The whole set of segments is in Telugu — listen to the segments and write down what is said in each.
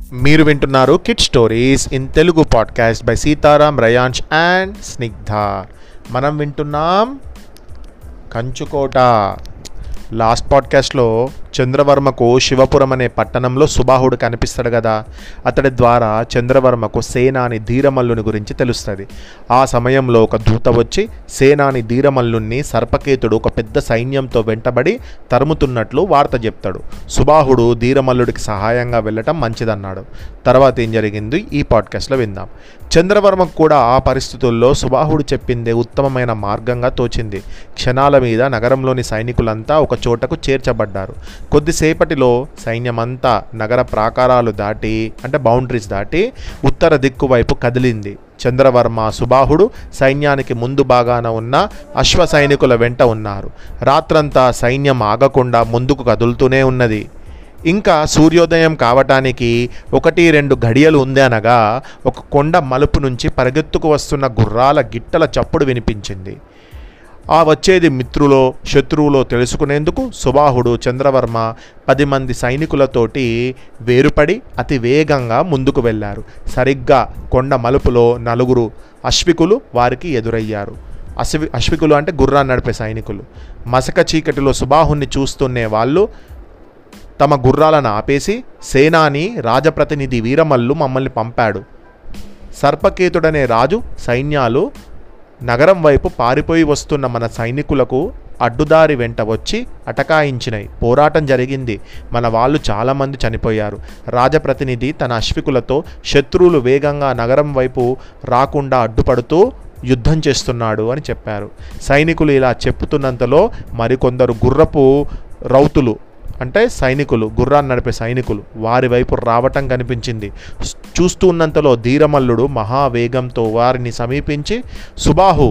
మీరు వింటున్నారు kid stories in Telugu podcast by Sitaram Rayansh and Snigdha మనం వింటున్నాం కంచుకోట లాస్ట్ పాడ్కాస్ట్లో చంద్రవర్మకు శివపురం అనే పట్టణంలో సుబాహుడు కనిపిస్తాడు కదా అతడి ద్వారా చంద్రవర్మకు సేనాని ధీరమల్లుని గురించి తెలుస్తుంది ఆ సమయంలో ఒక దూత వచ్చి సేనాని ధీరమల్లుని సర్పకేతుడు ఒక పెద్ద సైన్యంతో వెంటబడి తరుముతున్నట్లు వార్త చెప్తాడు సుబాహుడు ధీరమల్లుడికి సహాయంగా వెళ్ళటం మంచిదన్నాడు తర్వాత ఏం జరిగింది ఈ పాడ్కాస్ట్లో విందాం చంద్రవర్మకు కూడా ఆ పరిస్థితుల్లో సుబాహుడు చెప్పిందే ఉత్తమమైన మార్గంగా తోచింది క్షణాల మీద నగరంలోని సైనికులంతా ఒక చోటకు చేర్చబడ్డారు కొద్దిసేపటిలో సైన్యమంతా నగర ప్రాకారాలు దాటి అంటే బౌండరీస్ దాటి ఉత్తర దిక్కు వైపు కదిలింది చంద్రవర్మ సుబాహుడు సైన్యానికి ముందు భాగాన ఉన్న అశ్వ సైనికుల వెంట ఉన్నారు రాత్రంతా సైన్యం ఆగకుండా ముందుకు కదులుతూనే ఉన్నది ఇంకా సూర్యోదయం కావటానికి ఒకటి రెండు గడియలు ఉంది అనగా ఒక కొండ మలుపు నుంచి పరిగెత్తుకు వస్తున్న గుర్రాల గిట్టల చప్పుడు వినిపించింది ఆ వచ్చేది మిత్రులో శత్రువులో తెలుసుకునేందుకు సుబాహుడు చంద్రవర్మ పది మంది సైనికులతోటి వేరుపడి అతి వేగంగా ముందుకు వెళ్ళారు సరిగ్గా కొండ మలుపులో నలుగురు అశ్వికులు వారికి ఎదురయ్యారు అశ్వి అశ్వికులు అంటే గుర్రాన్ని నడిపే సైనికులు మసక చీకటిలో సుబాహుని చూస్తున్నే వాళ్ళు తమ గుర్రాలను ఆపేసి సేనాని రాజప్రతినిధి వీరమల్లు మమ్మల్ని పంపాడు సర్పకేతుడనే రాజు సైన్యాలు నగరం వైపు పారిపోయి వస్తున్న మన సైనికులకు అడ్డుదారి వెంట వచ్చి అటకాయించినాయి పోరాటం జరిగింది మన వాళ్ళు చాలామంది చనిపోయారు రాజప్రతినిధి తన అశ్వికులతో శత్రువులు వేగంగా నగరం వైపు రాకుండా అడ్డుపడుతూ యుద్ధం చేస్తున్నాడు అని చెప్పారు సైనికులు ఇలా చెప్పుతున్నంతలో మరికొందరు గుర్రపు రౌతులు అంటే సైనికులు గుర్రాన్ని నడిపే సైనికులు వారి వైపు రావటం కనిపించింది చూస్తూ ఉన్నంతలో ధీరమల్లుడు మహావేగంతో వారిని సమీపించి సుబాహు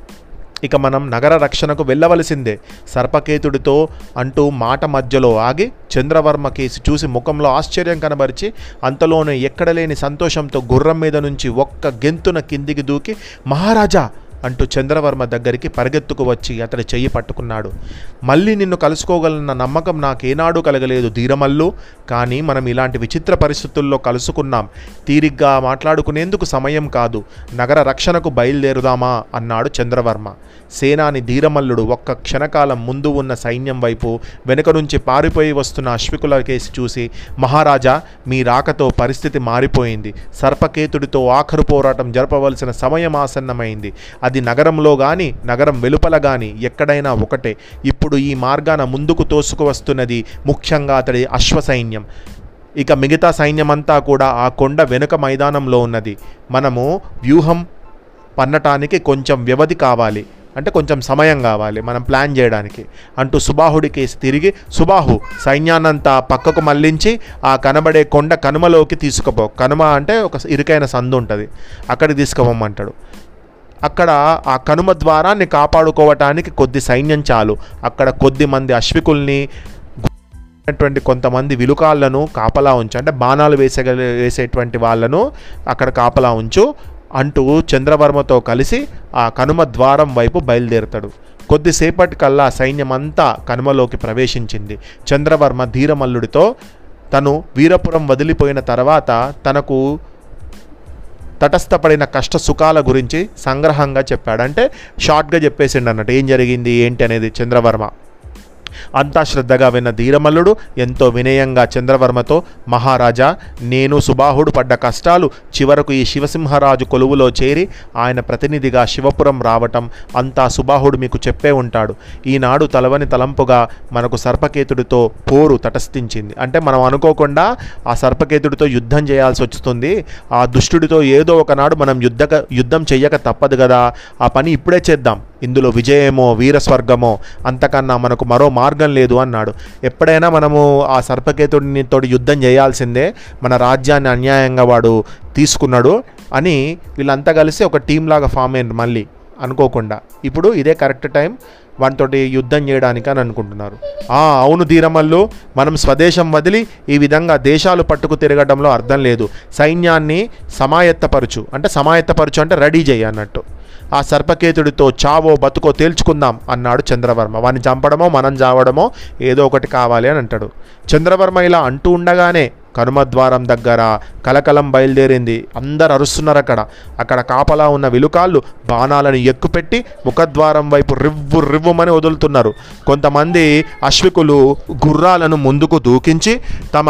ఇక మనం నగర రక్షణకు వెళ్ళవలసిందే సర్పకేతుడితో అంటూ మాట మధ్యలో ఆగి చంద్రవర్మ కేసి చూసి ముఖంలో ఆశ్చర్యం కనబరిచి అంతలోనే ఎక్కడలేని సంతోషంతో గుర్రం మీద నుంచి ఒక్క గెంతున కిందికి దూకి మహారాజా అంటూ చంద్రవర్మ దగ్గరికి పరిగెత్తుకు వచ్చి అతడి చెయ్యి పట్టుకున్నాడు మళ్ళీ నిన్ను కలుసుకోగలన్న నమ్మకం నాకేనాడు కలగలేదు ధీరమల్లు కానీ మనం ఇలాంటి విచిత్ర పరిస్థితుల్లో కలుసుకున్నాం తీరిగ్గా మాట్లాడుకునేందుకు సమయం కాదు నగర రక్షణకు బయలుదేరుదామా అన్నాడు చంద్రవర్మ సేనాని ధీరమల్లుడు ఒక్క క్షణకాలం ముందు ఉన్న సైన్యం వైపు వెనుక నుంచి పారిపోయి వస్తున్న అశ్వికుల కేసి చూసి మహారాజా మీ రాకతో పరిస్థితి మారిపోయింది సర్పకేతుడితో ఆఖరు పోరాటం జరపవలసిన సమయం ఆసన్నమైంది అది నగరంలో కానీ నగరం వెలుపల కానీ ఎక్కడైనా ఒకటే ఇప్పుడు ఈ మార్గాన ముందుకు తోసుకు వస్తున్నది ముఖ్యంగా అతడి అశ్వ సైన్యం ఇక మిగతా సైన్యమంతా కూడా ఆ కొండ వెనుక మైదానంలో ఉన్నది మనము వ్యూహం పన్నటానికి కొంచెం వ్యవధి కావాలి అంటే కొంచెం సమయం కావాలి మనం ప్లాన్ చేయడానికి అంటూ సుబాహుడి కేసి తిరిగి సుబాహు సైన్యాన్నంతా పక్కకు మళ్లించి ఆ కనబడే కొండ కనుమలోకి తీసుకుపో కనుమ అంటే ఒక ఇరుకైన సందు ఉంటుంది అక్కడికి తీసుకుపోమంటాడు అక్కడ ఆ కనుమ ద్వారాన్ని కాపాడుకోవటానికి కొద్ది సైన్యం చాలు అక్కడ కొద్ది మంది అశ్వికుల్ని టువంటి కొంతమంది విలుకాళ్లను కాపలా ఉంచు అంటే బాణాలు వేసగల వేసేటువంటి వాళ్ళను అక్కడ కాపలా ఉంచు అంటూ చంద్రవర్మతో కలిసి ఆ కనుమ ద్వారం వైపు బయలుదేరుతాడు కొద్దిసేపటికల్లా సైన్యమంతా కనుమలోకి ప్రవేశించింది చంద్రవర్మ ధీరమల్లుడితో తను వీరపురం వదిలిపోయిన తర్వాత తనకు తటస్థపడిన కష్ట సుఖాల గురించి సంగ్రహంగా చెప్పాడు అంటే షార్ట్గా చెప్పేసిండు అన్నట్టు ఏం జరిగింది ఏంటి అనేది చంద్రవర్మ అంతా శ్రద్ధగా విన్న ధీరమల్లుడు ఎంతో వినయంగా చంద్రవర్మతో మహారాజా నేను సుబాహుడు పడ్డ కష్టాలు చివరకు ఈ శివసింహరాజు కొలువులో చేరి ఆయన ప్రతినిధిగా శివపురం రావటం అంతా సుబాహుడు మీకు చెప్పే ఉంటాడు ఈనాడు తలవని తలంపుగా మనకు సర్పకేతుడితో పోరు తటస్థించింది అంటే మనం అనుకోకుండా ఆ సర్పకేతుడితో యుద్ధం చేయాల్సి వస్తుంది ఆ దుష్టుడితో ఏదో ఒకనాడు మనం యుద్ధ యుద్ధం చెయ్యక తప్పదు కదా ఆ పని ఇప్పుడే చేద్దాం ఇందులో విజయమో వీరస్వర్గమో అంతకన్నా మనకు మరో మార్గం లేదు అన్నాడు ఎప్పుడైనా మనము ఆ సర్పకేతుడిని తోటి యుద్ధం చేయాల్సిందే మన రాజ్యాన్ని అన్యాయంగా వాడు తీసుకున్నాడు అని వీళ్ళంతా కలిసి ఒక టీం లాగా ఫామ్ అయ్యారు మళ్ళీ అనుకోకుండా ఇప్పుడు ఇదే కరెక్ట్ టైం వాటితోటి యుద్ధం చేయడానికి అని అనుకుంటున్నారు ఆ అవును ధీరమల్లు మనం స్వదేశం వదిలి ఈ విధంగా దేశాలు పట్టుకు తిరగడంలో అర్థం లేదు సైన్యాన్ని సమాయత్తపరచు అంటే సమాయత్తపరచు అంటే రెడీ చేయి అన్నట్టు ఆ సర్పకేతుడితో చావో బతుకో తేల్చుకుందాం అన్నాడు చంద్రవర్మ వాడిని చంపడమో మనం చావడమో ఏదో ఒకటి కావాలి అని అంటాడు చంద్రవర్మ ఇలా అంటూ ఉండగానే కనుమద్వారం దగ్గర కలకలం బయలుదేరింది అందరు అరుస్తున్నారు అక్కడ అక్కడ కాపలా ఉన్న విలుకాళ్ళు బాణాలను ఎక్కుపెట్టి ముఖద్వారం వైపు రివ్వు రివ్వుమని వదులుతున్నారు కొంతమంది అశ్వికులు గుర్రాలను ముందుకు దూకించి తమ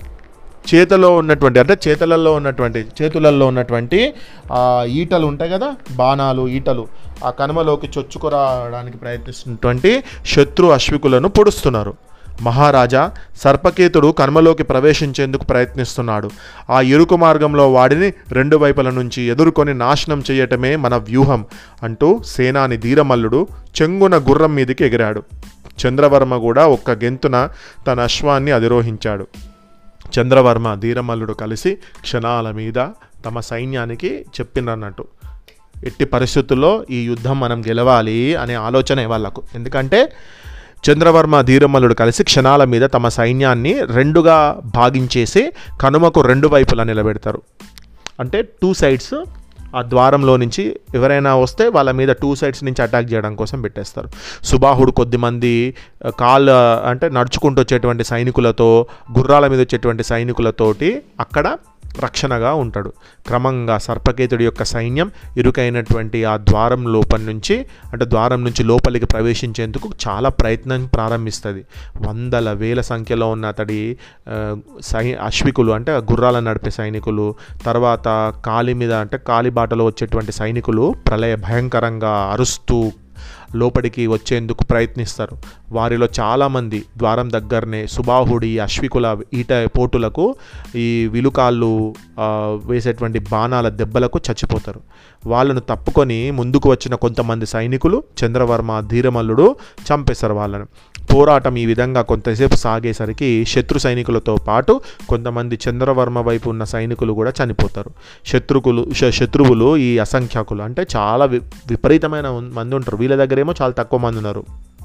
చేతిలో ఉన్నటువంటి అంటే చేతులలో ఉన్నటువంటి చేతులలో ఉన్నటువంటి ఆ, ఈటలు ఉంటాయి కదా బాణాలు ఈటలు ఆ కనుమలోకి చొచ్చుకురావడానికి ప్రయత్నిస్తున్నటువంటి శత్రు అశ్వికులను పొడుస్తున్నారు మహారాజా సర్పకేతుడు కర్మలోకి ప్రవేశించేందుకు ప్రయత్నిస్తున్నాడు ఆ ఇరుకు మార్గంలో వాడిని రెండు వైపుల నుంచి ఎదుర్కొని నాశనం చేయటమే మన వ్యూహం అంటూ సేనాని ధీరమల్లుడు చెంగున గుర్రం మీదికి ఎగిరాడు చంద్రవర్మ కూడా ఒక్క గెంతున తన అశ్వాన్ని అధిరోహించాడు చంద్రవర్మ ధీరమల్లుడు కలిసి క్షణాల మీద తమ సైన్యానికి చెప్పినన్నట్టు ఎట్టి పరిస్థితుల్లో ఈ యుద్ధం మనం గెలవాలి అనే ఆలోచన వాళ్ళకు ఎందుకంటే చంద్రవర్మ ధీరమల్లుడు కలిసి క్షణాల మీద తమ సైన్యాన్ని రెండుగా భాగించేసి కనుమకు రెండు వైపులా నిలబెడతారు అంటే టూ సైడ్స్ ఆ ద్వారంలో నుంచి ఎవరైనా వస్తే వాళ్ళ మీద టూ సైడ్స్ నుంచి అటాక్ చేయడం కోసం పెట్టేస్తారు సుబాహుడు కొద్దిమంది కాళ్ళ అంటే నడుచుకుంటూ వచ్చేటువంటి సైనికులతో గుర్రాల మీద వచ్చేటువంటి సైనికులతోటి అక్కడ రక్షణగా ఉంటాడు క్రమంగా సర్పకేతుడి యొక్క సైన్యం ఇరుకైనటువంటి ఆ ద్వారం లోపల నుంచి అంటే ద్వారం నుంచి లోపలికి ప్రవేశించేందుకు చాలా ప్రయత్నం ప్రారంభిస్తుంది వందల వేల సంఖ్యలో ఉన్న అతడి ఆ, సై అశ్వికులు అంటే గుర్రాలను నడిపే సైనికులు తర్వాత కాలి మీద అంటే కాలి బాటలో వచ్చేటువంటి సైనికులు ప్రళయ భయంకరంగా అరుస్తూ లోపలికి వచ్చేందుకు ప్రయత్నిస్తారు వారిలో చాలామంది ద్వారం దగ్గరనే సుబాహుడి అశ్వికుల ఈట పోటులకు ఈ విలుకాళ్ళు ఆ, వేసేటువంటి బాణాల దెబ్బలకు చచ్చిపోతారు వాళ్ళను తప్పుకొని ముందుకు వచ్చిన కొంతమంది సైనికులు చంద్రవర్మ ధీరమల్లుడు చంపేశారు వాళ్ళను పోరాటం ఈ విధంగా కొంతసేపు సాగేసరికి శత్రు సైనికులతో పాటు కొంతమంది చంద్రవర్మ వైపు ఉన్న సైనికులు కూడా చనిపోతారు శత్రుకులు శ- శత్రువులు ఈ అసంఖ్యాకులు అంటే చాలా వి విపరీతమైన ఉన్- మంది ఉంటారు వీళ్ళ దగ్గరేమో చాలా తక్కువ మంది ఉన్నారు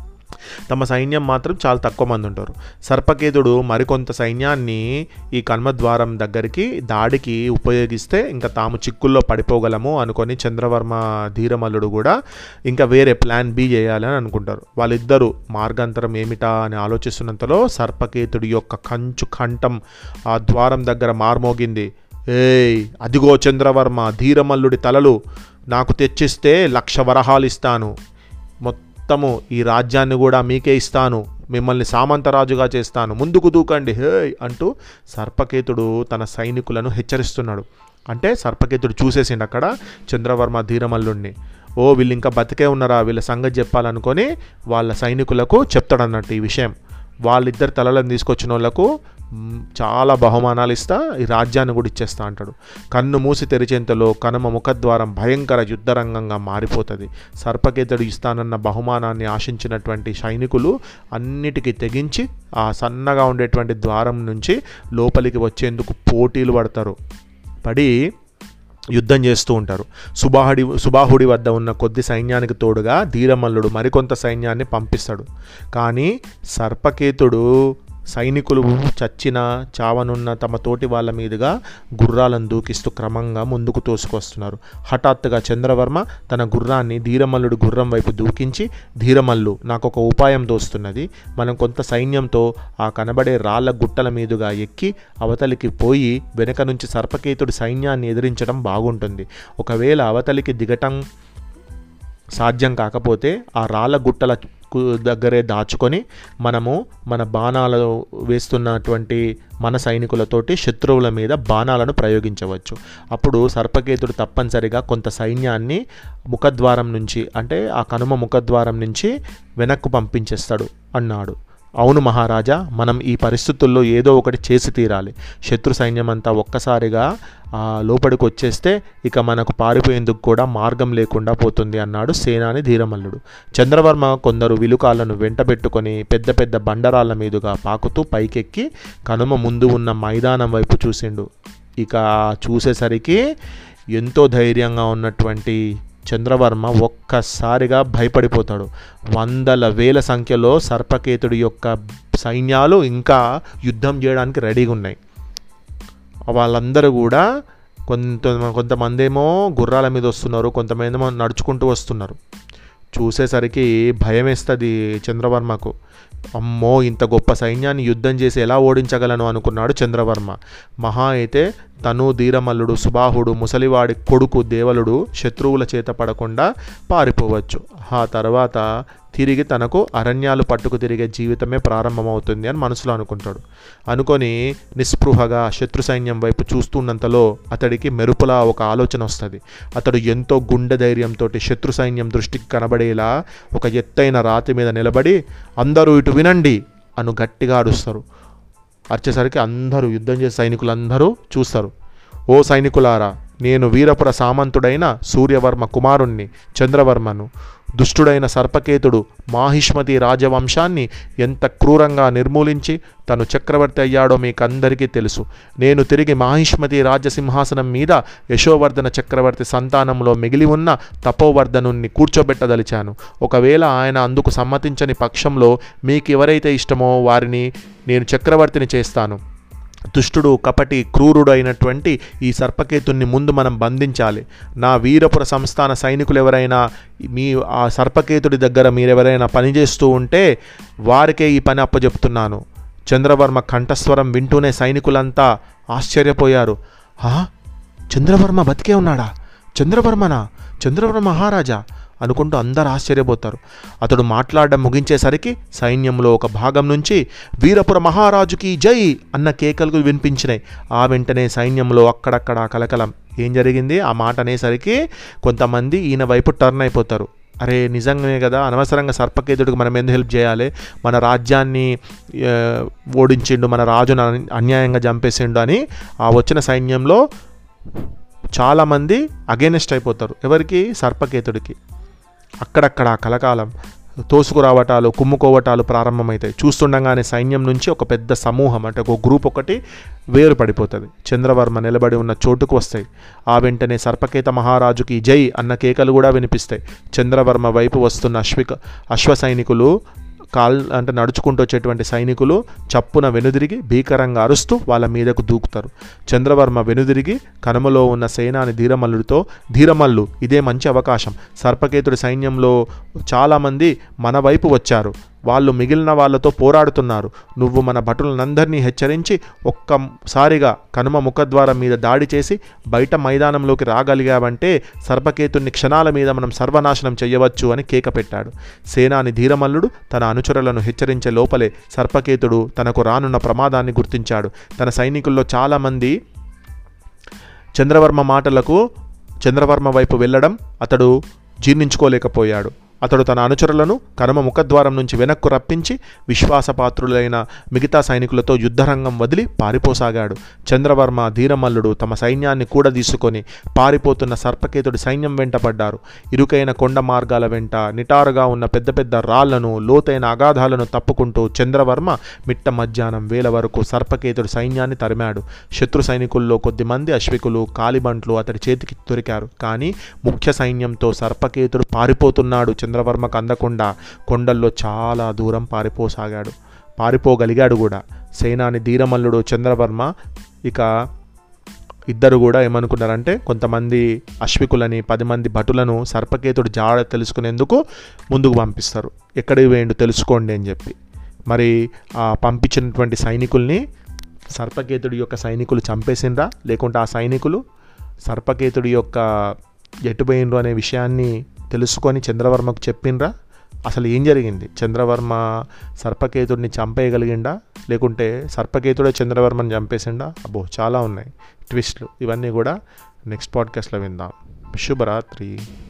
తమ సైన్యం మాత్రం చాలా తక్కువ మంది ఉంటారు సర్పకేతుడు మరికొంత సైన్యాన్ని ఈ కర్మద్వారం దగ్గరికి దాడికి ఉపయోగిస్తే ఇంకా తాము చిక్కుల్లో పడిపోగలము అనుకొని చంద్రవర్మ ధీరమల్లుడు కూడా ఇంకా వేరే ప్లాన్ బి చేయాలని అనుకుంటారు వాళ్ళిద్దరూ మార్గాంతరం ఏమిటా అని ఆలోచిస్తున్నంతలో సర్పకేతుడి యొక్క కంచు కంఠం ఆ ద్వారం దగ్గర మార్మోగింది ఏయ్ అదిగో చంద్రవర్మ ధీరమల్లుడి తలలు నాకు తెచ్చిస్తే లక్ష వరహాలు ఇస్తాను మొత్తము ఈ రాజ్యాన్ని కూడా మీకే ఇస్తాను మిమ్మల్ని సామంతరాజుగా చేస్తాను ముందుకు దూకండి హే అంటూ సర్పకేతుడు తన సైనికులను హెచ్చరిస్తున్నాడు అంటే సర్పకేతుడు చూసేసిండు అక్కడ చంద్రవర్మ ధీరమల్లుణ్ణి ఓ వీళ్ళు ఇంకా బతికే ఉన్నారా వీళ్ళ సంగతి చెప్పాలనుకొని వాళ్ళ సైనికులకు చెప్తాడన్నట్టు ఈ విషయం వాళ్ళిద్దరు తలలను తీసుకొచ్చిన వాళ్ళకు మ్, చాలా బహుమానాలు ఇస్తా ఈ రాజ్యాన్ని కూడా ఇచ్చేస్తా అంటాడు కన్ను మూసి తెరిచేంతలో కనుమ ముఖద్వారం భయంకర యుద్ధరంగంగా మారిపోతుంది సర్పకేతుడు ఇస్తానన్న బహుమానాన్ని ఆశించినటువంటి సైనికులు అన్నిటికీ తెగించి ఆ సన్నగా ఉండేటువంటి ద్వారం నుంచి లోపలికి వచ్చేందుకు పోటీలు పడతారు పడి యుద్ధం చేస్తూ ఉంటారు సుబాహుడి సుబాహుడి వద్ద ఉన్న కొద్ది సైన్యానికి తోడుగా ధీరమల్లుడు మరికొంత సైన్యాన్ని పంపిస్తాడు కానీ సర్పకేతుడు సైనికులు చచ్చిన చావనున్న తమ తోటి వాళ్ళ మీదుగా గుర్రాలను దూకిస్తూ క్రమంగా ముందుకు తోసుకొస్తున్నారు హఠాత్తుగా చంద్రవర్మ తన గుర్రాన్ని ధీరమల్లుడు గుర్రం వైపు దూకించి ధీరమల్లు నాకు ఒక ఉపాయం దోస్తున్నది మనం కొంత సైన్యంతో ఆ కనబడే రాళ్ళ గుట్టల మీదుగా ఎక్కి అవతలికి పోయి వెనక నుంచి సర్పకేతుడి సైన్యాన్ని ఎదిరించడం బాగుంటుంది ఒకవేళ అవతలికి దిగటం సాధ్యం కాకపోతే ఆ రాళ్ళ గుట్టల కు- దగ్గరే దాచుకొని మనము మన బాణాలు వేస్తున్నటువంటి మన సైనికులతోటి శత్రువుల మీద బాణాలను ప్రయోగించవచ్చు అప్పుడు సర్పకేతుడు తప్పనిసరిగా కొంత సైన్యాన్ని ముఖద్వారం నుంచి అంటే ఆ కనుమ ముఖద్వారం నుంచి వెనక్కు పంపించేస్తాడు అన్నాడు అవును మహారాజా మనం ఈ పరిస్థితుల్లో ఏదో ఒకటి చేసి తీరాలి శత్రు సైన్యం అంతా ఒక్కసారిగా ఆ, లోపలికి వచ్చేస్తే ఇక మనకు పారిపోయేందుకు కూడా మార్గం లేకుండా పోతుంది అన్నాడు సేనాని ధీరమల్లుడు చంద్రవర్మ కొందరు విలుకాలను వెంటబెట్టుకొని పెద్ద పెద్ద బండరాళ్ళ మీదుగా పాకుతూ పైకెక్కి కనుమ ముందు ఉన్న మైదానం వైపు చూసిండు ఇక చూసేసరికి ఎంతో ధైర్యంగా ఉన్నటువంటి చంద్రవర్మ ఒక్కసారిగా భయపడిపోతాడు వందల వేల సంఖ్యలో సర్పకేతుడి యొక్క సైన్యాలు ఇంకా యుద్ధం చేయడానికి రెడీగా ఉన్నాయి వాళ్ళందరూ కూడా కొంత కొంతమంది ఏమో గుర్రాల మీద వస్తున్నారు కొంతమంది ఏమో నడుచుకుంటూ వస్తున్నారు చూసేసరికి భయం వేస్తుంది చంద్రవర్మకు అమ్మో ఇంత గొప్ప సైన్యాన్ని యుద్ధం చేసి ఎలా ఓడించగలను అనుకున్నాడు చంద్రవర్మ మహా అయితే తను ధీరమల్లుడు సుబాహుడు ముసలివాడి కొడుకు దేవలుడు శత్రువుల చేత పడకుండా పారిపోవచ్చు ఆ తర్వాత తిరిగి తనకు అరణ్యాలు పట్టుకు తిరిగే జీవితమే ప్రారంభమవుతుంది అని మనసులో అనుకుంటాడు అనుకొని నిస్పృహగా శత్రు సైన్యం వైపు చూస్తున్నంతలో అతడికి మెరుపులా ఒక ఆలోచన వస్తుంది అతడు ఎంతో గుండె ధైర్యంతో శత్రు సైన్యం దృష్టికి కనబడేలా ఒక ఎత్తైన రాతి మీద నిలబడి అందరూ ఇటు వినండి అను గట్టిగా అరుస్తారు అరిచేసరికి అందరూ యుద్ధం చేసే సైనికులందరూ చూస్తారు ఓ సైనికులారా నేను వీరపుర సామంతుడైన సూర్యవర్మ కుమారుణ్ణి చంద్రవర్మను దుష్టుడైన సర్పకేతుడు మాహిష్మతి రాజవంశాన్ని ఎంత క్రూరంగా నిర్మూలించి తను చక్రవర్తి అయ్యాడో మీకందరికీ తెలుసు నేను తిరిగి మాహిష్మతి రాజసింహాసనం మీద యశోవర్ధన చక్రవర్తి సంతానంలో మిగిలి ఉన్న తపోవర్ధనుణ్ణి కూర్చోబెట్టదలిచాను ఒకవేళ ఆయన అందుకు సమ్మతించని పక్షంలో మీకు ఎవరైతే ఇష్టమో వారిని నేను చక్రవర్తిని చేస్తాను దుష్టుడు కపటి క్రూరుడు అయినటువంటి ఈ సర్పకేతుణ్ణి ముందు మనం బంధించాలి నా వీరపుర సంస్థాన సైనికులు ఎవరైనా మీ ఆ సర్పకేతుడి దగ్గర మీరెవరైనా పనిచేస్తూ ఉంటే వారికే ఈ పని అప్పచెప్తున్నాను చంద్రవర్మ కంఠస్వరం వింటూనే సైనికులంతా ఆశ్చర్యపోయారు హా చంద్రవర్మ బతికే ఉన్నాడా చంద్రవర్మనా చంద్రవర్మ మహారాజా అనుకుంటూ అందరు ఆశ్చర్యపోతారు అతడు మాట్లాడడం ముగించేసరికి సైన్యంలో ఒక భాగం నుంచి వీరపుర మహారాజుకి జై అన్న కేకలు వినిపించినాయి ఆ వెంటనే సైన్యంలో అక్కడక్కడ కలకలం ఏం జరిగింది ఆ మాట అనేసరికి కొంతమంది ఈయన వైపు టర్న్ అయిపోతారు అరే నిజంగానే కదా అనవసరంగా సర్పకేతుడికి మనం ఎందుకు హెల్ప్ చేయాలి మన రాజ్యాన్ని ఆ, ఓడించిండు మన రాజును అన్- అన్యాయంగా చంపేసిండు అని ఆ వచ్చిన సైన్యంలో చాలామంది అగేనెస్ట్ అయిపోతారు ఎవరికి సర్పకేతుడికి అక్కడక్కడ కలకాలం తోసుకురావటాలు కుమ్ముకోవటాలు ప్రారంభమవుతాయి చూస్తుండగానే సైన్యం నుంచి ఒక పెద్ద సమూహం అంటే ఒక గ్రూప్ ఒకటి వేరు పడిపోతుంది చంద్రవర్మ నిలబడి ఉన్న చోటుకు వస్తాయి ఆ వెంటనే సర్పకేత మహారాజుకి జై అన్న కేకలు కూడా వినిపిస్తాయి చంద్రవర్మ వైపు వస్తున్న అశ్విక అశ్వ సైనికులు కాల్ అంటే నడుచుకుంటూ వచ్చేటువంటి సైనికులు చప్పున వెనుదిరిగి భీకరంగా అరుస్తూ వాళ్ళ మీదకు దూకుతారు చంద్రవర్మ వెనుదిరిగి కనుమలో ఉన్న సేనాని ధీరమల్లుడితో ధీరమల్లు ఇదే మంచి అవకాశం సర్పకేతుడి సైన్యంలో చాలామంది మన వైపు వచ్చారు వాళ్ళు మిగిలిన వాళ్ళతో పోరాడుతున్నారు నువ్వు మన భటులనందరినీ హెచ్చరించి ఒక్కసారిగా కనుమ ముఖద్వారం మీద దాడి చేసి బయట మైదానంలోకి రాగలిగావంటే సర్పకేతుని క్షణాల మీద మనం సర్వనాశనం చేయవచ్చు అని కేక పెట్టాడు సేనాని ధీరమల్లుడు తన అనుచరులను హెచ్చరించే లోపలే సర్పకేతుడు తనకు రానున్న ప్రమాదాన్ని గుర్తించాడు తన సైనికుల్లో చాలామంది చంద్రవర్మ మాటలకు చంద్రవర్మ వైపు వెళ్ళడం అతడు జీర్ణించుకోలేకపోయాడు అతడు తన అనుచరులను కనుమ ముఖద్వారం నుంచి వెనక్కు రప్పించి విశ్వాసపాత్రులైన మిగతా సైనికులతో యుద్ధరంగం వదిలి పారిపోసాగాడు చంద్రవర్మ ధీరమల్లుడు తమ సైన్యాన్ని కూడా తీసుకొని పారిపోతున్న సర్పకేతుడి సైన్యం వెంట పడ్డారు ఇరుకైన కొండ మార్గాల వెంట నిటారుగా ఉన్న పెద్ద పెద్ద రాళ్లను లోతైన అగాధాలను తప్పుకుంటూ చంద్రవర్మ మిట్ట మధ్యాహ్నం వేల వరకు సర్పకేతుడి సైన్యాన్ని తరిమాడు శత్రు సైనికుల్లో కొద్దిమంది అశ్వికులు కాలిబంట్లు అతడి చేతికి దొరికారు కానీ ముఖ్య సైన్యంతో సర్పకేతుడు పారిపోతున్నాడు చంద్రవర్మకు అందకుండా కొండల్లో చాలా దూరం పారిపోసాగాడు పారిపోగలిగాడు కూడా సేనాని ధీరమల్లుడు చంద్రవర్మ ఇక ఇద్దరు కూడా ఏమనుకున్నారంటే కొంతమంది అశ్వికులని పది మంది భటులను సర్పకేతుడు జాడ తెలుసుకునేందుకు ముందుకు పంపిస్తారు ఎక్కడికి వేయండు తెలుసుకోండి అని చెప్పి మరి ఆ పంపించినటువంటి సైనికుల్ని సర్పకేతుడి యొక్క సైనికులు చంపేసిండ్రా లేకుంటే ఆ సైనికులు సర్పకేతుడి యొక్క ఎటుపోయిండ్రు అనే విషయాన్ని తెలుసుకొని చంద్రవర్మకు చెప్పిండ్రా అసలు ఏం జరిగింది చంద్రవర్మ సర్పకేతుడిని చంపేయగలిగిండా లేకుంటే సర్పకేతుడే చంద్రవర్మని చంపేసిండా అబ్బో చాలా ఉన్నాయి ట్విస్ట్లు ఇవన్నీ కూడా నెక్స్ట్ పాడ్కాస్ట్లో విందాం శుభరాత్రి